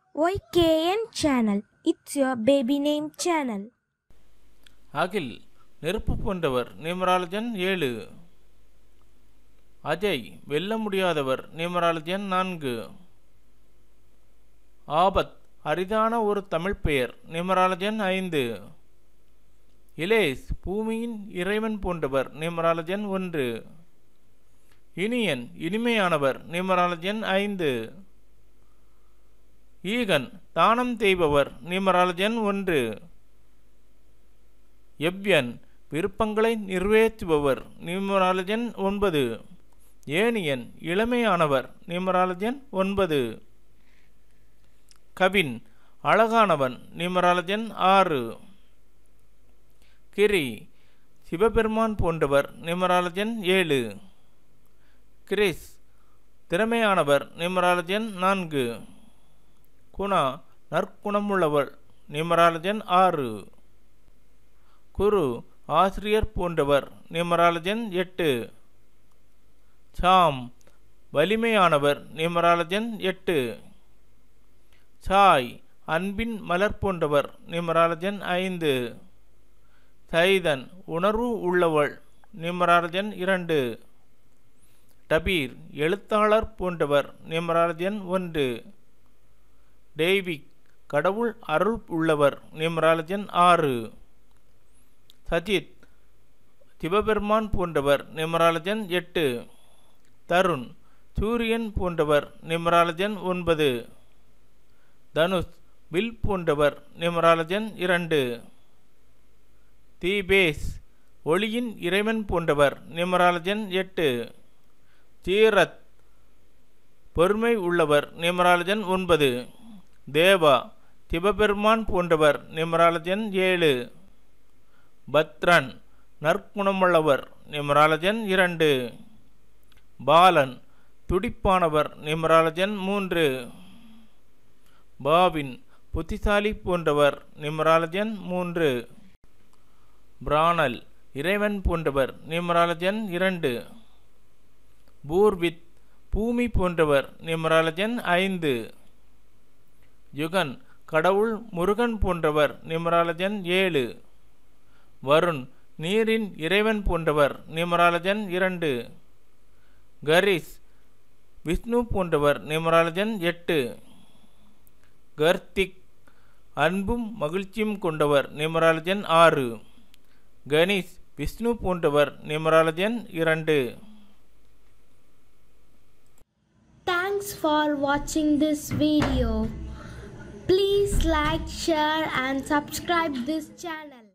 YKN channel. It's your baby name channel. அகில் நெருப்பு போன்றவர் நியூமராலஜன் ஏழு அஜய் வெல்ல முடியாதவர் நியூமராலஜன் நான்கு ஆபத் அரிதான ஒரு தமிழ் பெயர் நியூமராலஜன் ஐந்து இலேஸ் பூமியின் இறைவன் போன்றவர் நியூமராலஜன் ஒன்று இனியன் இனிமையானவர் நியூமராலஜன் ஐந்து ஈகன் தானம் தேய்பவர் நியூமராலஜன் ஒன்று எவ்யன் விருப்பங்களை நிறைவேற்றுபவர் நியூமராலஜன் ஒன்பது ஏனியன் இளமையானவர் நியூமராலஜன் ஒன்பது கவின் அழகானவன் நியூமராலஜன் ஆறு கிரி சிவபெருமான் போன்றவர் நியூமராலஜன் ஏழு கிரிஸ் திறமையானவர் நியூமராலஜன் நான்கு குணா நற்குணமுள்ளவர் நியூமராலஜன் ஆறு குரு ஆசிரியர் போன்றவர் நியூமராலஜன் எட்டு சாம் வலிமையானவர் நியூமராலஜன் எட்டு சாய் அன்பின் மலர் போன்றவர் நியூமராலஜன் ஐந்து சைதன் உணர்வு உள்ளவள் நியூமராலஜன் இரண்டு டபீர் எழுத்தாளர் போன்றவர் நியூமராலஜன் ஒன்று டேவிக் கடவுள் அருள் உள்ளவர் நியூமராலஜன் ஆறு சஜித் சிவபெருமான் போன்றவர் நிமராலஜன் எட்டு தருண் சூரியன் போன்றவர் நிமராலஜன் ஒன்பது தனுஷ் வில் போன்றவர் நிமராலஜன் இரண்டு தீபேஸ் ஒளியின் இறைவன் போன்றவர் நிமராலஜன் எட்டு தீரத் பொறுமை உள்ளவர் நிமராலஜன் ஒன்பது தேவா சிவபெருமான் போன்றவர் நிமராலஜன் ஏழு பத்ரன் நற்குணமுள்ளவர் நிமராலஜன் இரண்டு பாலன் துடிப்பானவர் நிமராலஜன் மூன்று பாவின் புத்திசாலி போன்றவர் நிமராலஜன் மூன்று பிராணல் இறைவன் போன்றவர் நிமராலஜன் இரண்டு பூர்வித் பூமி போன்றவர் நிமராலஜன் ஐந்து யுகன் கடவுள் முருகன் போன்றவர் நிமராலஜன் ஏழு வருண் நீரின் இறைவன் போன்றவர் நிமராலஜன் இரண்டு கரிஸ் விஷ்ணு போன்றவர் நிமராலஜன் எட்டு கர்த்திக் அன்பும் மகிழ்ச்சியும் கொண்டவர் நிமராலஜன் ஆறு கணேஷ் விஷ்ணு போன்றவர் நிமராலஜன் இரண்டு Thanks for watching this video. Please like, share and subscribe this channel.